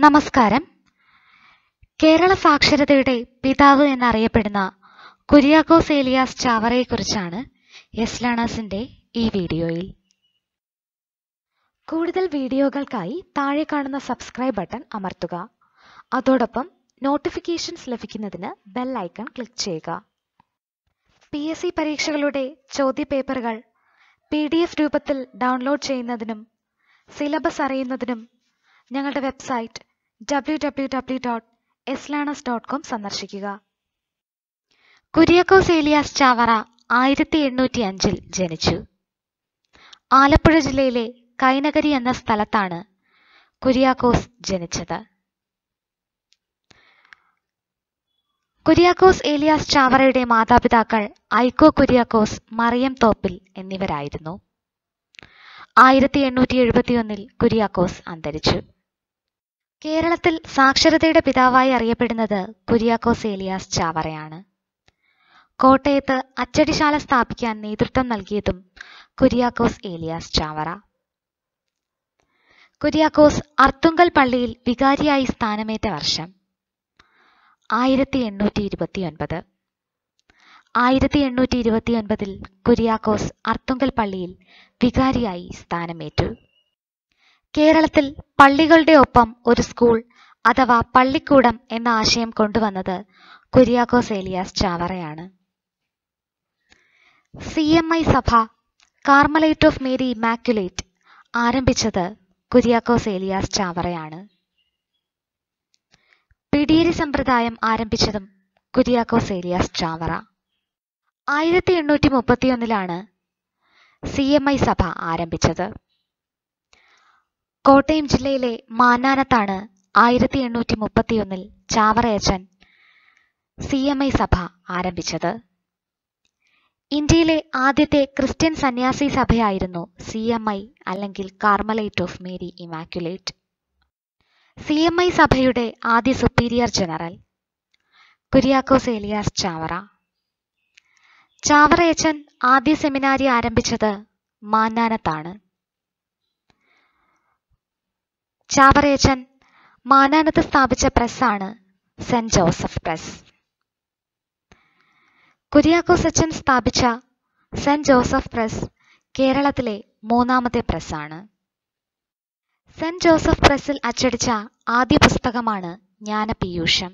നമസ്കാരം കേരള സാക്ഷരതയുടെ പിതാവ് എന്നറിയപ്പെടുന്ന കുര്യാക്കോസ് ഏലിയാസ് ചാവറയെക്കുറിച്ചാണ് യെസ് ലേണേഴ്സിന്റെ ഈ വീഡിയോയിൽ കൂടുതൽ വീഡിയോകൾക്കായി താഴെ കാണുന്ന സബ്സ്ക്രൈബ് ബട്ടൺ അമർത്തുക അതോടൊപ്പം നോട്ടിഫിക്കേഷൻസ് ലഭിക്കുന്നതിന് ബെൽ ഐക്കൺ ക്ലിക്ക് ചെയ്യുക പി എസ് സി പരീക്ഷകളുടെ ചോദ്യപേപ്പറുകൾ പി ഡി എഫ് രൂപത്തിൽ ഡൗൺലോഡ് ചെയ്യുന്നതിനും സിലബസ് അറിയുന്നതിനും ഞങ്ങളുടെ website W W W dot എസ്ലാണസ് ഡോട്ട് കോം സന്ദർശിക്കുക കുര്യാക്കോസ് ഏലിയാസ് ചാവറ ആയിരത്തി എണ്ണൂറ്റി അഞ്ചിൽ ജനിച്ചു ആലപ്പുഴ ജില്ലയിലെ കൈനകരി എന്ന സ്ഥലത്താണ് കുര്യാക്കോസ് ജനിച്ചത് കുര്യാക്കോസ് ഏലിയാസ് ചാവറയുടെ മാതാപിതാക്കൾ ഐക്കോ കുര്യാക്കോസ് മറിയം തോപ്പിൽ എന്നിവരായിരുന്നു ആയിരത്തി എണ്ണൂറ്റി എഴുപത്തിയൊന്നിൽ കുര്യാക്കോസ് അന്തരിച്ചു കേരളത്തിൽ സാക്ഷരതയുടെ പിതാവായി അറിയപ്പെടുന്നത് കുര്യാക്കോസ് ഏലിയാസ് ചാവറയാണ് കോട്ടയത്ത് അച്ചടിശാല സ്ഥാപിക്കാൻ നേതൃത്വം നൽകിയതും കുര്യാക്കോസ് ഏലിയാസ് ചാവറ കുര്യാക്കോസ് അർത്തുങ്കൽ പള്ളിയിൽ വികാരിയായി സ്ഥാനമേറ്റ വർഷം ആയിരത്തി എണ്ണൂറ്റി ഇരുപത്തിയൊൻപത് ആയിരത്തി എണ്ണൂറ്റി ഇരുപത്തിയൊൻപതിൽ കുര്യാക്കോസ് അർത്തുങ്കൽ പള്ളിയിൽ വികാരിയായി സ്ഥാനമേറ്റു കേരളത്തിൽ പള്ളികളുടെ ഒപ്പം ഒരു സ്കൂൾ അഥവാ പള്ളിക്കൂടം എന്ന ആശയം കൊണ്ടുവന്നത് കുര്യാക്കോസ് ഏലിയാസ് ചാവറയാണ് സി എം ഐ സഭ കാർമലൈറ്റ് ഓഫ് മേരി ഇമാക്യുലേറ്റ് ആരംഭിച്ചത് കുര്യാക്കോസ് ഏലിയാസ് ചാവറയാണ് പിടിയേരി സമ്പ്രദായം ആരംഭിച്ചതും കുര്യാക്കോസ് ഏലിയാസ് ചാവറ ആയിരത്തി എണ്ണൂറ്റി മുപ്പത്തിയൊന്നിലാണ് സി എം ഐ സഭ ആരംഭിച്ചത് കോട്ടയം ജില്ലയിലെ മാന്നാനത്താണ് ആയിരത്തി എണ്ണൂറ്റി മുപ്പത്തിയൊന്നിൽ ചാവറയച്ചൻ സി എം ഐ സഭ ആരംഭിച്ചത് ഇന്ത്യയിലെ ആദ്യത്തെ ക്രിസ്ത്യൻ സന്യാസി സഭയായിരുന്നു സി എം ഐ അല്ലെങ്കിൽ Carmelite of Mary Immaculate C M I സഭയുടെ ആദ്യ സുപ്പീരിയർ ജനറൽ കുര്യാക്കോസ് ഏലിയാസ് ചാവറ ചാവറയച്ചൻ ആദ്യ സെമിനാരി ആരംഭിച്ചത് മാന്നാനത്താണ് ചാവറയച്ചൻ മാനാനത്ത് സ്ഥാപിച്ച പ്രസ്സാണ് സെന്റ് ജോസഫ് പ്രസ് കുര്യാക്കോസ് അച്ചൻ സ്ഥാപിച്ച സെന്റ് ജോസഫ് പ്രസ് കേരളത്തിലെ മൂന്നാമത്തെ പ്രസ്സാണ് സെന്റ് ജോസഫ് പ്രസ്സിൽ അച്ചടിച്ച ആദ്യ പുസ്തകമാണ് ജ്ഞാനപീയൂഷം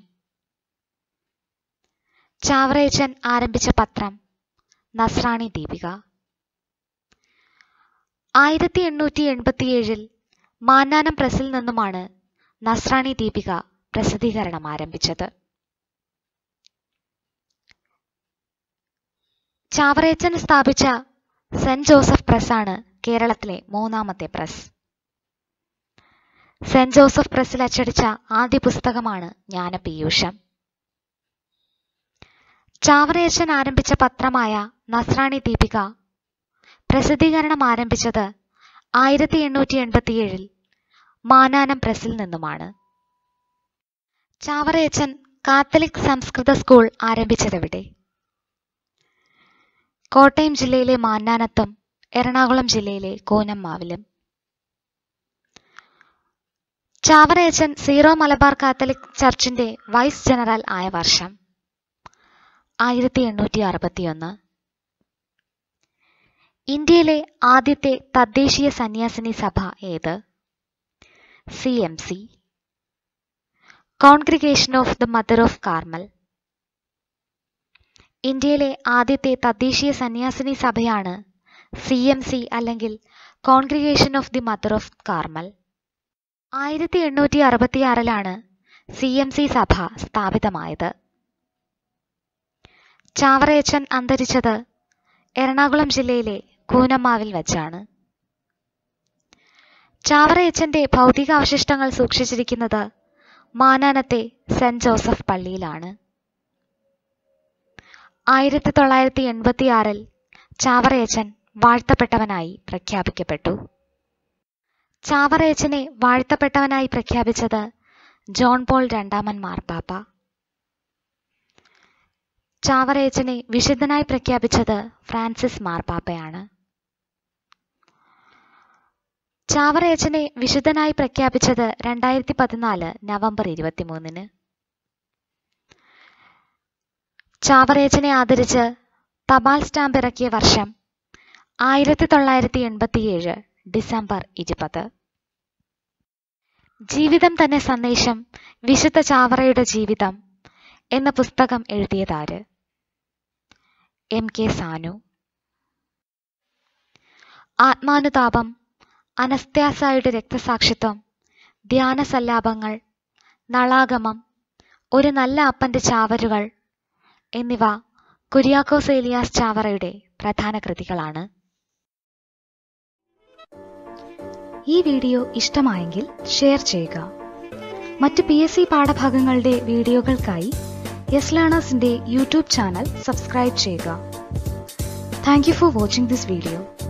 ചാവറയച്ചൻ ആരംഭിച്ച പത്രം നസ്രാണി ദീപിക ആയിരത്തി എണ്ണൂറ്റി എൺപത്തിയേഴിൽ മാന്നാനം പ്രസ്സിൽ നിന്നുമാണ് നസ്രാണി ദീപിക പ്രസിദ്ധീകരണം ആരംഭിച്ചത് ചാവറയച്ചൻ സ്ഥാപിച്ച സെന്റ് ജോസഫ് പ്രസ്സാണ് കേരളത്തിലെ മൂന്നാമത്തെ പ്രസ് സെന്റ് ജോസഫ് പ്രസ്സിൽ അച്ചടിച്ച ആദ്യ പുസ്തകമാണ് ജ്ഞാനപീയൂഷം ചാവറയച്ചൻ ആരംഭിച്ച പത്രമായ നസ്രാണി ദീപിക പ്രസിദ്ധീകരണം ആരംഭിച്ചത് ആയിരത്തി എണ്ണൂറ്റി എൺപത്തിയേഴിൽ മാനാനം പ്രസ്സിൽ നിന്നുമാണ് ചാവറയച്ചൻ കാത്തലിക് സംസ്കൃത സ്കൂൾ ആരംഭിച്ചതെവിടെ കോട്ടയം ജില്ലയിലെ മാന്നാനത്തും എറണാകുളം ജില്ലയിലെ കൂനമ്മാവിലും ചാവറയച്ചൻ സീറോ മലബാർ കാത്തലിക് ചർച്ചിന്റെ വൈസ് ജനറൽ ആയ വർഷം ആയിരത്തി എണ്ണൂറ്റി അറുപത്തിയൊന്ന് ഇന്ത്യയിലെ ആദ്യത്തെ തദ്ദേശീയ സന്യാസിനി സഭ ഏത് C M C congregation of the mother of Carmel ഇന്ത്യയിലെ ആദ്യത്തെ തദ്ദേശീയ സന്യാസിനി സഭയാണ് സി എം സി അല്ലെങ്കിൽ congregation of the mother of Carmel ആയിരത്തി എണ്ണൂറ്റി അറുപത്തിയാറിലാണ് സി എം സി സഭ സ്ഥാപിതമായത് ചാവറയച്ചൻ അന്തരിച്ചത് എറണാകുളം ജില്ലയിലെ കൂനമ്മാവിൽ വെച്ചാണ് ചാവറയച്ചന്റെ ഭൗതികാവശിഷ്ടങ്ങൾ സൂക്ഷിച്ചിരിക്കുന്നത് മാനാനത്തെ സെന്റ് ജോസഫ് പള്ളിയിലാണ് ആയിരത്തി തൊള്ളായിരത്തി എൺപത്തിയാറിൽ ചാവറയച്ചൻ വാഴ്ത്തപ്പെട്ടവനായി പ്രഖ്യാപിക്കപ്പെട്ടു ചാവറയച്ചനെ വാഴ്ത്തപ്പെട്ടവനായി പ്രഖ്യാപിച്ചത് ജോൺ പോൾ രണ്ടാമൻ മാർപ്പാപ്പ ചാവറയച്ചനെ വിശുദ്ധനായി പ്രഖ്യാപിച്ചത് ഫ്രാൻസിസ് മാർപ്പാപ്പയാണ് ചാവറയച്ചനെ വിശുദ്ധനായി പ്രഖ്യാപിച്ചത് രണ്ടായിരത്തി പതിനാല് നവംബർ ഇരുപത്തിമൂന്നിന് ചാവറയച്ചനെ ആദരിച്ച് തപാൽ സ്റ്റാമ്പ് ഇറക്കിയ വർഷം ആയിരത്തി തൊള്ളായിരത്തി എൺപത്തിയേഴ് ഡിസംബർ ഇരുപത് ജീവിതം തന്നെ സന്ദേശം വിശുദ്ധ ചാവറയുടെ ജീവിതം എന്ന പുസ്തകം എഴുതിയതാര് എം കെ സാനു ആത്മാനുതാപം അനസ്ത്യാസായുടെ രക്തസാക്ഷിത്വം ധ്യാനസല്ലാപങ്ങൾ നളാഗമം ഒരു നല്ല അപ്പന്റെ ചാവരുകൾ എന്നിവ കുര്യാക്കോസ് ഏലിയാസ് ചാവറയുടെ പ്രധാന കൃതികളാണ് ഈ വീഡിയോ ഇഷ്ടമായെങ്കിൽ ഷെയർ ചെയ്യുക മറ്റ് പി എസ് സി പാഠഭാഗങ്ങളുടെ വീഡിയോകൾക്കായി യെസ് ലേണേഴ്സിന്റെ യൂട്യൂബ് ചാനൽ സബ്സ്ക്രൈബ് ചെയ്യുക thank you for watching this video